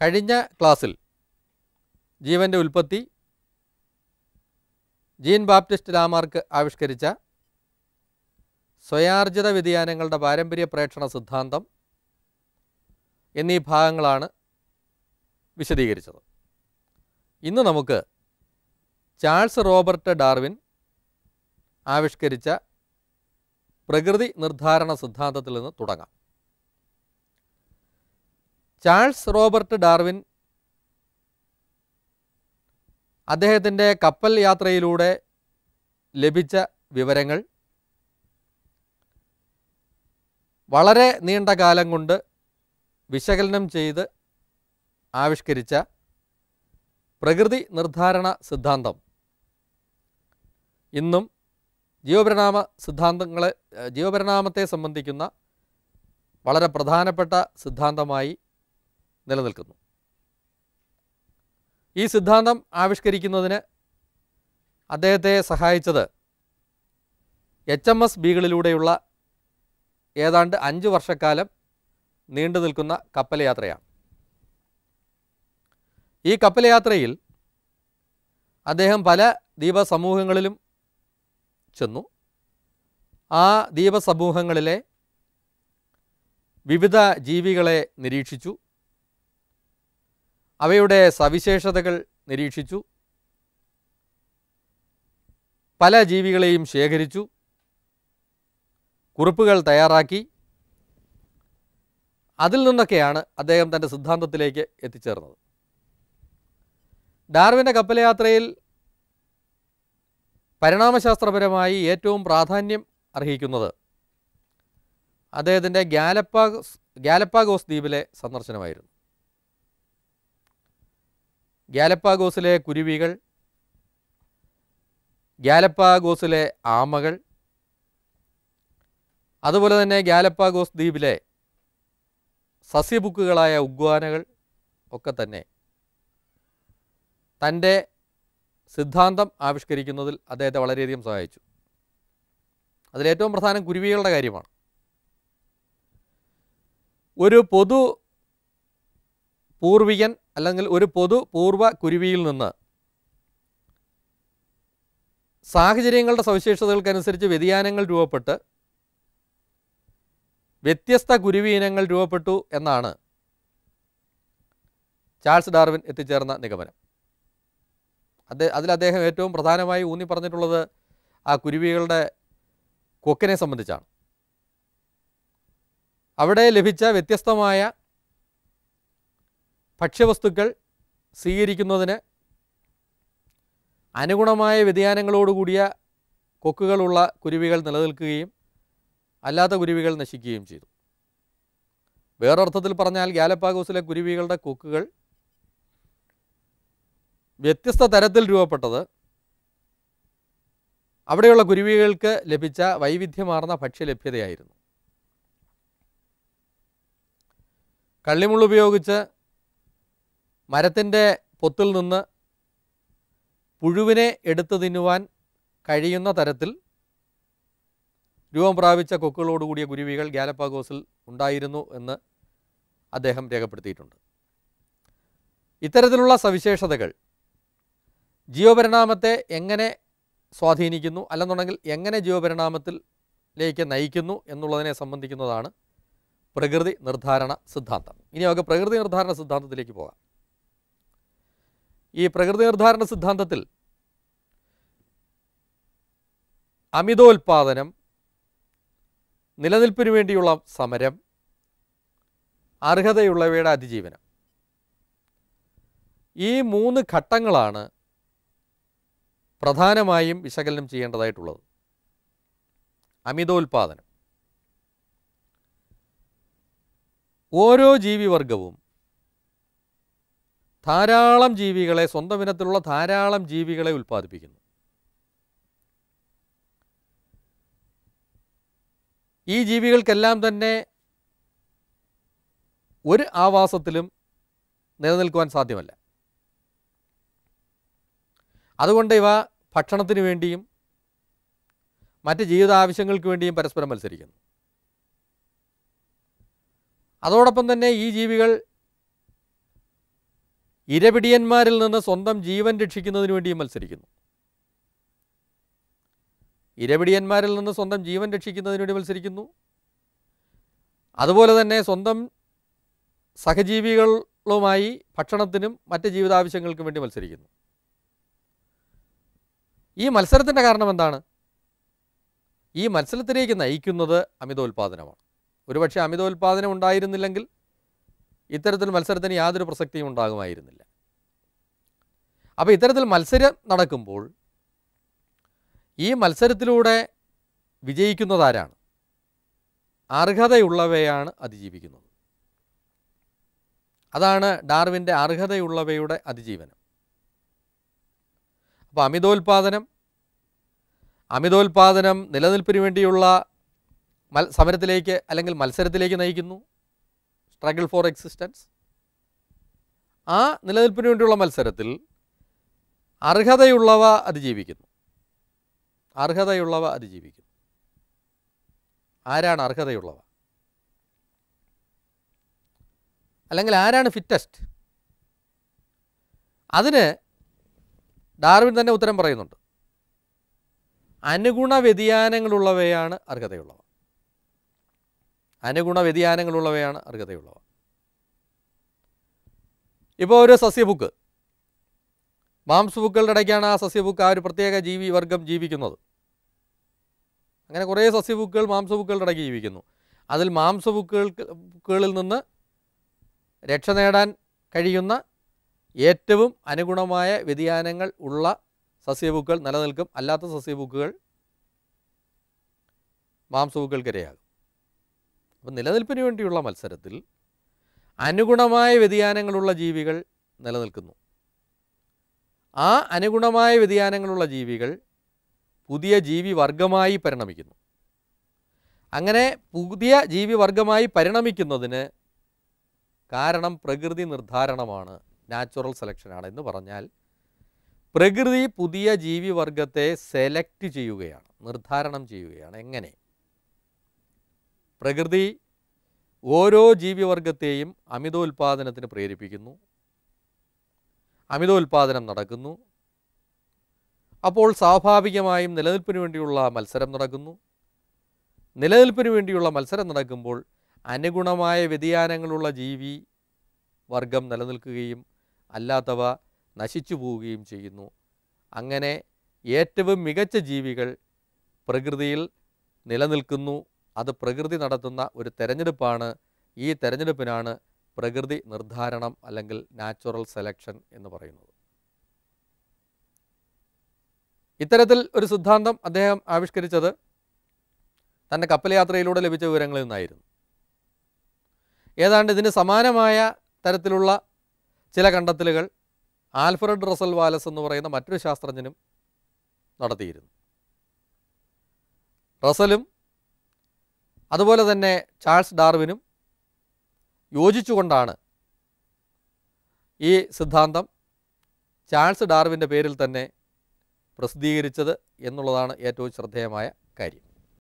കഴിഞ്ഞ ക്ലാസ്സിൽ ജീവൻ്റെ ഉൽപ്പത്തി ജീൻ ബാപ്റ്റിസ്റ്റ് ലാമാർക്ക് ആവിഷ്കരിച്ച സ്വയാർജിത വ്യതിയാനങ്ങളുടെ പാരമ്പര്യ പ്രേക്ഷണ സിദ്ധാന്തം എന്നീ ഭാഗങ്ങളാണ് വിശദീകരിച്ചത് ഇന്ന് നമുക്ക് ചാൾസ് റോബർട്ട് ഡാർവിൻ ആവിഷ്കരിച്ച പ്രകൃതി നിർദ്ധാരണ സിദ്ധാന്തത്തിൽ നിന്ന് തുടങ്ങാം ചാൾസ് റോബർട്ട് ഡാർവിൻ അദ്ദേഹത്തിൻ്റെ കപ്പൽ യാത്രയിലൂടെ ലഭിച്ച വിവരങ്ങൾ വളരെ നീണ്ട കാലം കൊണ്ട് വിശകലനം ചെയ്ത് ആവിഷ്കരിച്ച പ്രകൃതി നിർദ്ധാരണ സിദ്ധാന്തം ഇന്നും ജീവപരിണാമ സിദ്ധാന്തങ്ങളെ ഏഹ്, ജീവപരിണാമത്തെ സംബന്ധിക്കുന്ന വളരെ പ്രധാനപ്പെട്ട സിദ്ധാന്തമായി നിലനിൽക്കുന്നു ഈ സിദ്ധാന്തം ആവിഷ്കരിക്കുന്നതിന് അദ്ദേഹത്തെ സഹായിച്ചത് എച്ച് എം എസ് ബീകളിലൂടെയുള്ള ഏതാണ്ട് അഞ്ച് വർഷക്കാലം നീണ്ടു നിൽക്കുന്ന കപ്പൽ യാത്രയാണ് ഈ കപ്പൽ യാത്രയിൽ അദ്ദേഹം പല ദ്വീപസമൂഹങ്ങളിലും ചെന്നു ആ ദ്വീപസമൂഹങ്ങളിലെ വിവിധ ജീവികളെ നിരീക്ഷിച്ചു അവയുടെ സവിശേഷതകൾ നിരീക്ഷിച്ചു പല ജീവികളെയും ശേഖരിച്ചു കുറിപ്പുകൾ തയ്യാറാക്കി അതിൽ നിന്നൊക്കെയാണ് അദ്ദേഹം തൻ്റെ സിദ്ധാന്തത്തിലേക്ക് എത്തിച്ചേർന്നത് ഡാർവിൻ്റെ കപ്പൽ യാത്രയിൽ പരിണാമശാസ്ത്രപരമായി ഏറ്റവും പ്രാധാന്യം അർഹിക്കുന്നത് അദ്ദേഹത്തിൻ്റെ ഗാലപ്പാഗോസ് ഗാലപ്പാഗോസ് ദ്വീപിലെ സന്ദർശനമായിരുന്നു ഗാലപ്പാഗോസിലെ കുരുവികൾ ഗാലപ്പാഗോസിലെ ആമകൾ അതുപോലെ തന്നെ ഗാലപ്പാഗോസ് ദ്വീപിലെ സസ്യബുക്കുകളായ ഉഗ്വാനകൾ ഒക്കെ തന്നെ തൻ്റെ സിദ്ധാന്തം ആവിഷ്കരിക്കുന്നതിൽ അദ്ദേഹത്തെ വളരെയധികം സഹായിച്ചു അതിലേറ്റവും പ്രധാനം കുരുവികളുടെ കാര്യമാണ് ഒരു പൊതു പൂർവികൻ അല്ലെങ്കിൽ ഒരു പൊതു പൂർവ്വ കുരുവിയിൽ നിന്ന് സാഹചര്യങ്ങളുടെ സവിശേഷതകൾക്കനുസരിച്ച് വ്യതിയാനങ്ങൾ രൂപപ്പെട്ട് വ്യത്യസ്ത കുരുവി ഇനങ്ങൾ രൂപപ്പെട്ടു എന്നാണ് ചാൾസ് ഡാർവിൻ എത്തിച്ചേർന്ന നിഗമനം അത് അതിൽ അദ്ദേഹം ഏറ്റവും പ്രധാനമായി ഊന്നി പറഞ്ഞിട്ടുള്ളത് ആ കുരുവികളുടെ കൊക്കിനെ സംബന്ധിച്ചാണ് അവിടെ ലഭിച്ച വ്യത്യസ്തമായ ഭക്ഷ്യവസ്തുക്കൾ സ്വീകരിക്കുന്നതിന് അനുഗുണമായ വ്യതിയാനങ്ങളോടുകൂടിയ കൊക്കുകളുള്ള കുരുവികൾ നിലനിൽക്കുകയും അല്ലാത്ത കുരുവികൾ നശിക്കുകയും ചെയ്തു വേറൊരർത്ഥത്തിൽ പറഞ്ഞാൽ ഗാലപ്പാഗോസിലെ കുരുവികളുടെ കൊക്കുകൾ വ്യത്യസ്ത തരത്തിൽ രൂപപ്പെട്ടത് അവിടെയുള്ള കുരുവികൾക്ക് ലഭിച്ച വൈവിധ്യമാർന്ന ഭക്ഷ്യലഭ്യതയായിരുന്നു കള്ളിമുള്ളുപയോഗിച്ച് മരത്തിൻ്റെ പൊത്തിൽ നിന്ന് പുഴുവിനെ എടുത്തു തിന്നുവാൻ കഴിയുന്ന തരത്തിൽ രൂപം പ്രാപിച്ച കൊക്കുകളോടുകൂടിയ കുരുവികൾ ഗാലപ്പാഗോസിൽ ഉണ്ടായിരുന്നു എന്ന് അദ്ദേഹം രേഖപ്പെടുത്തിയിട്ടുണ്ട് ഇത്തരത്തിലുള്ള സവിശേഷതകൾ ജീവപരിണാമത്തെ എങ്ങനെ സ്വാധീനിക്കുന്നു അല്ലെന്നുണ്ടെങ്കിൽ എങ്ങനെ ജീവപരിണാമത്തിലേക്ക് നയിക്കുന്നു എന്നുള്ളതിനെ സംബന്ധിക്കുന്നതാണ് പ്രകൃതി നിർദ്ധാരണ സിദ്ധാന്തം ഇനി നമുക്ക് പ്രകൃതി നിർദ്ധാരണ സിദ്ധാന്തത്തിലേക്ക് പോകാം ഈ പ്രകൃതി നിർദ്ധാരണ സിദ്ധാന്തത്തിൽ അമിതോൽപാദനം നിലനിൽപ്പിനു വേണ്ടിയുള്ള സമരം അർഹതയുള്ളവയുടെ അതിജീവനം ഈ മൂന്ന് ഘട്ടങ്ങളാണ് പ്രധാനമായും വിശകലനം ചെയ്യേണ്ടതായിട്ടുള്ളത് അമിതോൽപാദനം ഓരോ ജീവിവർഗവും ധാരാളം ജീവികളെ സ്വന്തം ഇനത്തിലുള്ള ധാരാളം ജീവികളെ ഉൽപ്പാദിപ്പിക്കുന്നു ഈ ജീവികൾക്കെല്ലാം തന്നെ ഒരു ആവാസത്തിലും നിലനിൽക്കുവാൻ സാധ്യമല്ല അതുകൊണ്ട് ഇവ ഭക്ഷണത്തിന് വേണ്ടിയും മറ്റ് ജീവിത ആവശ്യങ്ങൾക്ക് വേണ്ടിയും പരസ്പരം മത്സരിക്കുന്നു അതോടൊപ്പം തന്നെ ഈ ജീവികൾ ഇരപിടിയന്മാരിൽ നിന്ന് സ്വന്തം ജീവൻ രക്ഷിക്കുന്നതിന് വേണ്ടിയും മത്സരിക്കുന്നു ഇരപിടിയന്മാരിൽ നിന്ന് സ്വന്തം ജീവൻ രക്ഷിക്കുന്നതിന് വേണ്ടി മത്സരിക്കുന്നു അതുപോലെ തന്നെ സ്വന്തം സഹജീവികളുമായി ഭക്ഷണത്തിനും മറ്റ് ജീവിതാവശ്യങ്ങൾക്കും വേണ്ടി മത്സരിക്കുന്നു ഈ മത്സരത്തിൻ്റെ കാരണം എന്താണ് ഈ മത്സരത്തിലേക്ക് നയിക്കുന്നത് അമിതോൽപാദനമാണ് ഒരുപക്ഷെ അമിതോൽപാദനം ഉണ്ടായിരുന്നില്ലെങ്കിൽ ഇത്തരത്തിൽ മത്സരത്തിന് യാതൊരു പ്രസക്തിയും ഉണ്ടാകുമായിരുന്നില്ല അപ്പോൾ ഇത്തരത്തിൽ മത്സരം നടക്കുമ്പോൾ ഈ മത്സരത്തിലൂടെ വിജയിക്കുന്നതാരാണ് അർഹതയുള്ളവയാണ് അതിജീവിക്കുന്നത് അതാണ് ഡാർവിൻ്റെ അർഹതയുള്ളവയുടെ അതിജീവനം അപ്പോൾ അമിതോൽപാദനം അമിതോൽപാദനം നിലനിൽപ്പിന് വേണ്ടിയുള്ള മൽ സമരത്തിലേക്ക് അല്ലെങ്കിൽ മത്സരത്തിലേക്ക് നയിക്കുന്നു സ്ട്രഗിൾ ഫോർ എക്സിസ്റ്റൻസ് ആ നിലനിൽപ്പിന് വേണ്ടിയുള്ള മത്സരത്തിൽ അർഹതയുള്ളവ അതിജീവിക്കുന്നു അർഹതയുള്ളവ അതിജീവിക്കുന്നു ആരാണ് അർഹതയുള്ളവ അല്ലെങ്കിൽ ആരാണ് ഫിറ്റസ്റ്റ് അതിന് ഡാർവിൻ തന്നെ ഉത്തരം പറയുന്നുണ്ട് അനുഗുണ വ്യതിയാനങ്ങളുള്ളവയാണ് അർഹതയുള്ളവ അനുഗുണ വ്യതിയാനങ്ങളുള്ളവയാണ് അർഹതയുള്ളവ ഇപ്പോൾ ഒരു സസ്യബുക്ക് മാംസബുക്കുകളുടെ ഇടയ്ക്കാണ് ആ സസ്യബുക്ക് ആ ഒരു പ്രത്യേക ജീവി വർഗം ജീവിക്കുന്നത് അങ്ങനെ കുറേ സസ്യബുക്കുകൾ മാംസബുക്കുകളുടെ ഇടയ്ക്ക് ജീവിക്കുന്നു അതിൽ മാംസബുക്കുകൾക്ക് ബുക്കുകളിൽ നിന്ന് രക്ഷ നേടാൻ കഴിയുന്ന ഏറ്റവും അനുഗുണമായ വ്യതിയാനങ്ങൾ ഉള്ള സസ്യബുക്കുകൾ നിലനിൽക്കും അല്ലാത്ത സസ്യബുക്കുകൾ മാംസബുക്കുകൾക്കിരയാകും അപ്പം നിലനിൽപ്പിന് വേണ്ടിയുള്ള മത്സരത്തിൽ അനുഗുണമായ വ്യതിയാനങ്ങളുള്ള ജീവികൾ നിലനിൽക്കുന്നു ആ അനുഗുണമായ വ്യതിയാനങ്ങളുള്ള ജീവികൾ പുതിയ ജീവി വർഗമായി പരിണമിക്കുന്നു അങ്ങനെ പുതിയ ജീവി വർഗമായി പരിണമിക്കുന്നതിന് കാരണം പ്രകൃതി നിർദ്ധാരണമാണ് നാച്ചുറൽ സെലക്ഷനാണ് എന്ന് പറഞ്ഞാൽ പ്രകൃതി പുതിയ ജീവിവർഗത്തെ സെലക്ട് ചെയ്യുകയാണ് നിർദ്ധാരണം ചെയ്യുകയാണ് എങ്ങനെ പ്രകൃതി ഓരോ ജീവിവർഗത്തെയും അമിതോൽപാദനത്തിന് പ്രേരിപ്പിക്കുന്നു അമിതോൽപാദനം നടക്കുന്നു അപ്പോൾ സ്വാഭാവികമായും നിലനിൽപ്പിന് വേണ്ടിയുള്ള മത്സരം നടക്കുന്നു നിലനിൽപ്പിന് വേണ്ടിയുള്ള മത്സരം നടക്കുമ്പോൾ അനുഗുണമായ വ്യതിയാനങ്ങളുള്ള ജീവി വർഗം നിലനിൽക്കുകയും അല്ലാത്തവ നശിച്ചു പോവുകയും ചെയ്യുന്നു അങ്ങനെ ഏറ്റവും മികച്ച ജീവികൾ പ്രകൃതിയിൽ നിലനിൽക്കുന്നു അത് പ്രകൃതി നടത്തുന്ന ഒരു തെരഞ്ഞെടുപ്പാണ് ഈ തെരഞ്ഞെടുപ്പിനാണ് പ്രകൃതി നിർദ്ധാരണം അല്ലെങ്കിൽ നാച്ചുറൽ സെലക്ഷൻ എന്ന് പറയുന്നത് ഇത്തരത്തിൽ ഒരു സിദ്ധാന്തം അദ്ദേഹം ആവിഷ്കരിച്ചത് തൻ്റെ കപ്പൽ യാത്രയിലൂടെ ലഭിച്ച വിവരങ്ങളിൽ നിന്നായിരുന്നു ഏതാണ്ട് ഇതിന് സമാനമായ തരത്തിലുള്ള ചില കണ്ടെത്തലുകൾ ആൽഫ്രഡ് റസൽ വാലസ് എന്ന് പറയുന്ന മറ്റൊരു ശാസ്ത്രജ്ഞനും നടത്തിയിരുന്നു റസലും അതുപോലെ തന്നെ ചാൾസ് ഡാർവിനും യോജിച്ചുകൊണ്ടാണ് ഈ സിദ്ധാന്തം ചാൾസ് ഡാർവിൻ്റെ പേരിൽ തന്നെ പ്രസിദ്ധീകരിച്ചത് എന്നുള്ളതാണ് ഏറ്റവും ശ്രദ്ധേയമായ കാര്യം